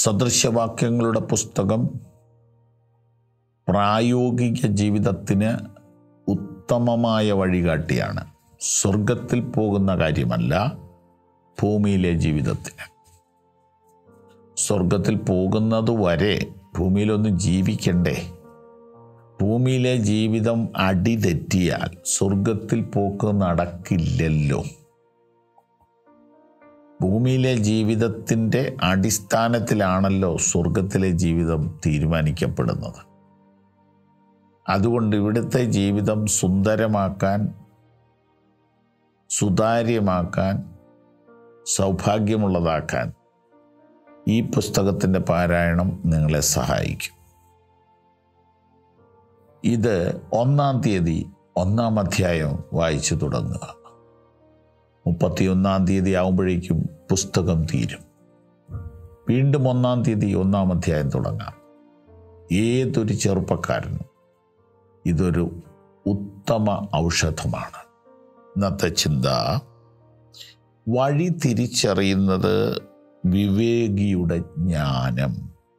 സദൃശവാക്യങ്ങളുടെ പുസ്തകം പ്രായോഗിക ജീവിതത്തിന് ഉത്തമമായ വഴികാട്ടിയാണ് സ്വർഗത്തിൽ പോകുന്ന കാര്യമല്ല ഭൂമിയിലെ ജീവിതത്തിന് സ്വർഗത്തിൽ പോകുന്നത് വരെ ഭൂമിയിലൊന്ന് ജീവിക്കണ്ടേ ഭൂമിയിലെ ജീവിതം അടിതെറ്റിയാൽ സ്വർഗത്തിൽ പോക്ക് നടക്കില്ലല്ലോ ഭൂമിയിലെ ജീവിതത്തിൻ്റെ അടിസ്ഥാനത്തിലാണല്ലോ സ്വർഗത്തിലെ ജീവിതം തീരുമാനിക്കപ്പെടുന്നത് അതുകൊണ്ട് ഇവിടുത്തെ ജീവിതം സുന്ദരമാക്കാൻ സുതാര്യമാക്കാൻ സൗഭാഗ്യമുള്ളതാക്കാൻ ഈ പുസ്തകത്തിൻ്റെ പാരായണം നിങ്ങളെ സഹായിക്കും ഇത് ഒന്നാം തീയതി ഒന്നാം അധ്യായം വായിച്ചു തുടങ്ങുക മുപ്പത്തിയൊന്നാം തീയതി ആകുമ്പോഴേക്കും പുസ്തകം തീരും വീണ്ടും ഒന്നാം തീയതി ഒന്നാം അധ്യായം തുടങ്ങാം ഏതൊരു ചെറുപ്പക്കാരനും ഇതൊരു ഉത്തമ ഔഷധമാണ് ഇന്നത്തെ ചിന്ത വഴി തിരിച്ചറിയുന്നത് വിവേകിയുടെ ജ്ഞാനം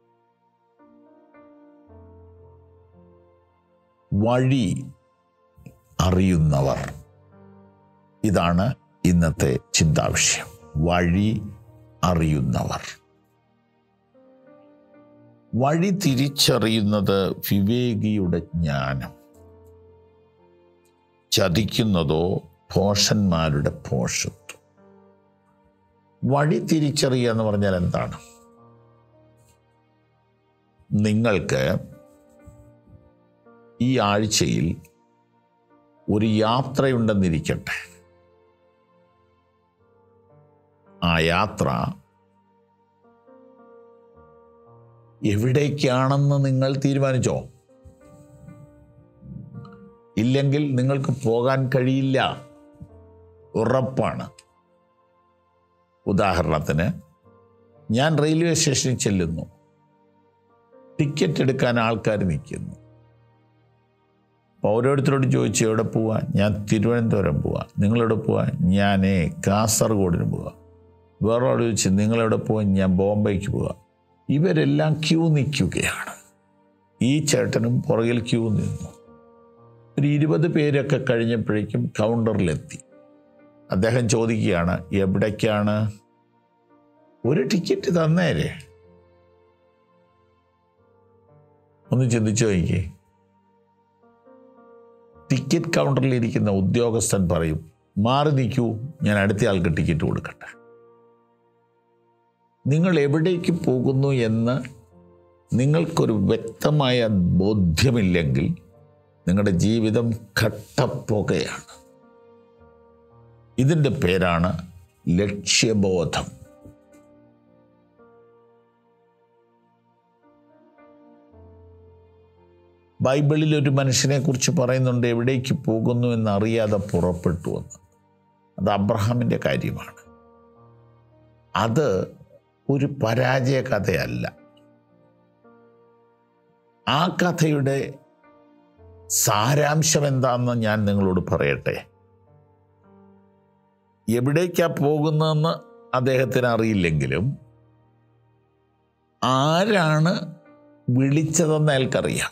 വഴി അറിയുന്നവർ ഇതാണ് ഇന്നത്തെ ചിന്താവിഷയം വഴി അറിയുന്നവർ വഴി തിരിച്ചറിയുന്നത് വിവേകിയുടെ ജ്ഞാനം ചതിക്കുന്നതോ ഭോഷന്മാരുടെ ഭോഷത്വം വഴി തിരിച്ചറിയുക എന്ന് പറഞ്ഞാൽ എന്താണ് നിങ്ങൾക്ക് ഈ ആഴ്ചയിൽ ഒരു യാത്രയുണ്ടെന്നിരിക്കട്ടെ ആ യാത്ര എവിടേക്കാണെന്ന് നിങ്ങൾ തീരുമാനിച്ചോ ഇല്ലെങ്കിൽ നിങ്ങൾക്ക് പോകാൻ കഴിയില്ല ഉറപ്പാണ് ഉദാഹരണത്തിന് ഞാൻ റെയിൽവേ സ്റ്റേഷനിൽ ചെല്ലുന്നു ടിക്കറ്റ് എടുക്കാൻ ആൾക്കാർ നിൽക്കുന്നു അപ്പോൾ ഓരോരുത്തരോട് ചോദിച്ചു എവിടെ പോവാ ഞാൻ തിരുവനന്തപുരം പോവാ നിങ്ങളെവിടെ പോവാ ഞാൻ കാസർഗോഡിന് പോവാ വേറെ ആളോട് ചോദിച്ചു നിങ്ങളെവിടെ പോവാ ഞാൻ ബോംബെക്ക് പോവാ ഇവരെല്ലാം ക്യൂ നിൽക്കുകയാണ് ഈ ചേട്ടനും പുറകിൽ ക്യൂ നിന്നു ഒരു ഇരുപത് പേരൊക്കെ കഴിഞ്ഞപ്പോഴേക്കും കൗണ്ടറിലെത്തി അദ്ദേഹം ചോദിക്കുകയാണ് എവിടേക്കാണ് ഒരു ടിക്കറ്റ് തന്നേരെ ഒന്ന് ചിന്തിച്ചു നോക്കിക്കേ ടിക്കറ്റ് കൗണ്ടറിൽ ഇരിക്കുന്ന ഉദ്യോഗസ്ഥൻ പറയും മാറി നിൽക്കൂ ഞാൻ അടുത്ത ആൾക്ക് ടിക്കറ്റ് കൊടുക്കട്ടെ നിങ്ങൾ എവിടേക്ക് പോകുന്നു എന്ന് നിങ്ങൾക്കൊരു വ്യക്തമായ ബോധ്യമില്ലെങ്കിൽ നിങ്ങളുടെ ജീവിതം ഘട്ടപ്പുകയാണ് ഇതിൻ്റെ പേരാണ് ലക്ഷ്യബോധം ബൈബിളിൽ ഒരു മനുഷ്യനെ കുറിച്ച് പറയുന്നുണ്ട് എവിടേക്ക് പോകുന്നു എന്നറിയാതെ പുറപ്പെട്ടു എന്ന് അത് അബ്രഹാമിൻ്റെ കാര്യമാണ് അത് ഒരു പരാജയ കഥയല്ല ആ കഥയുടെ സാരാംശം എന്താണെന്ന് ഞാൻ നിങ്ങളോട് പറയട്ടെ എവിടേക്കാ പോകുന്നതെന്ന് അദ്ദേഹത്തിന് അറിയില്ലെങ്കിലും ആരാണ് വിളിച്ചതെന്ന് അയാൾക്കറിയാം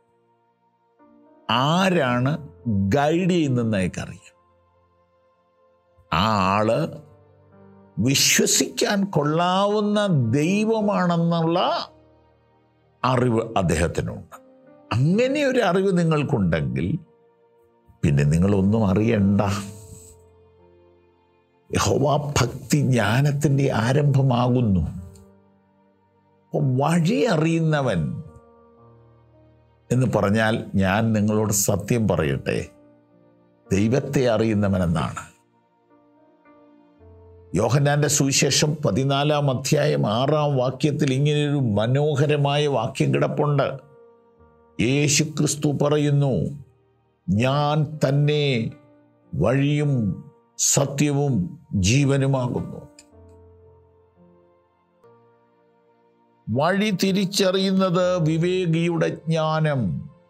ആരാണ് ഗൈഡ് ചെയ്യുന്നതെന്ന് അയാൾക്കറിയാം ആ ആള് വിശ്വസിക്കാൻ കൊള്ളാവുന്ന ദൈവമാണെന്നുള്ള അറിവ് അദ്ദേഹത്തിനുണ്ട് അങ്ങനെ ഒരു അറിവ് നിങ്ങൾക്കുണ്ടെങ്കിൽ പിന്നെ നിങ്ങളൊന്നും അറിയണ്ട യഹോവ ഭക്തി ജ്ഞാനത്തിൻ്റെ ആരംഭമാകുന്നു അപ്പോൾ വഴി അറിയുന്നവൻ എന്ന് പറഞ്ഞാൽ ഞാൻ നിങ്ങളോട് സത്യം പറയട്ടെ ദൈവത്തെ അറിയുന്നവൻ എന്നാണ് യോഹന്നാന്റെ സുവിശേഷം പതിനാലാം അധ്യായം ആറാം വാക്യത്തിൽ ഇങ്ങനെയൊരു മനോഹരമായ വാക്യം കിടപ്പുണ്ട് യേശു ക്രിസ്തു പറയുന്നു ഞാൻ തന്നെ വഴിയും സത്യവും ജീവനുമാകുന്നു വഴി തിരിച്ചറിയുന്നത് വിവേകിയുടെ ജ്ഞാനം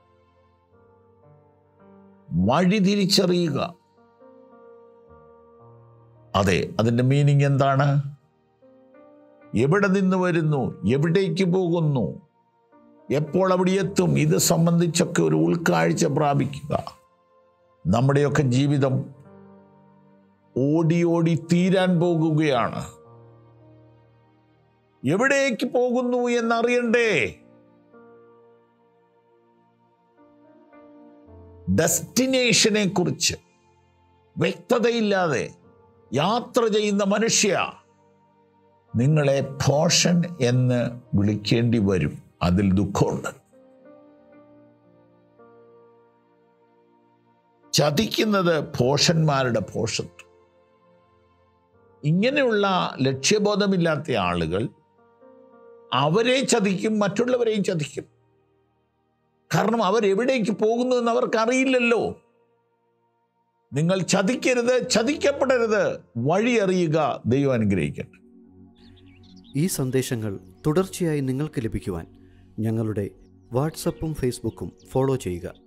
വഴി തിരിച്ചറിയുക അതെ അതിൻ്റെ മീനിങ് എന്താണ് എവിടെ നിന്ന് വരുന്നു എവിടേക്ക് പോകുന്നു എപ്പോൾ അവിടെ എത്തും ഇത് സംബന്ധിച്ചൊക്കെ ഒരു ഉൾക്കാഴ്ച പ്രാപിക്കുക നമ്മുടെയൊക്കെ ജീവിതം ഓടി ഓടി തീരാൻ പോകുകയാണ് എവിടേക്ക് പോകുന്നു എന്നറിയണ്ടേ ഡെസ്റ്റിനേഷനെ കുറിച്ച് വ്യക്തതയില്ലാതെ യാത്ര ചെയ്യുന്ന മനുഷ്യ നിങ്ങളെ ഭോഷൻ എന്ന് വിളിക്കേണ്ടി വരും അതിൽ ദുഃഖമുണ്ട് ചതിക്കുന്നത് ഭോഷന്മാരുടെ ഭോഷത്വം ഇങ്ങനെയുള്ള ലക്ഷ്യബോധമില്ലാത്ത ആളുകൾ അവരെ ചതിക്കും മറ്റുള്ളവരെയും ചതിക്കും കാരണം അവരെവിടേക്ക് പോകുന്നു എന്ന് അവർക്ക് അറിയില്ലല്ലോ നിങ്ങൾ ചതിക്കരുത് ചതിക്കപ്പെടരുത് വഴി അറിയുക ദൈവം അനുഗ്രഹിക്കട്ടെ ഈ സന്ദേശങ്ങൾ തുടർച്ചയായി നിങ്ങൾക്ക് ലഭിക്കുവാൻ ഞങ്ങളുടെ വാട്സപ്പും ഫേസ്ബുക്കും ഫോളോ ചെയ്യുക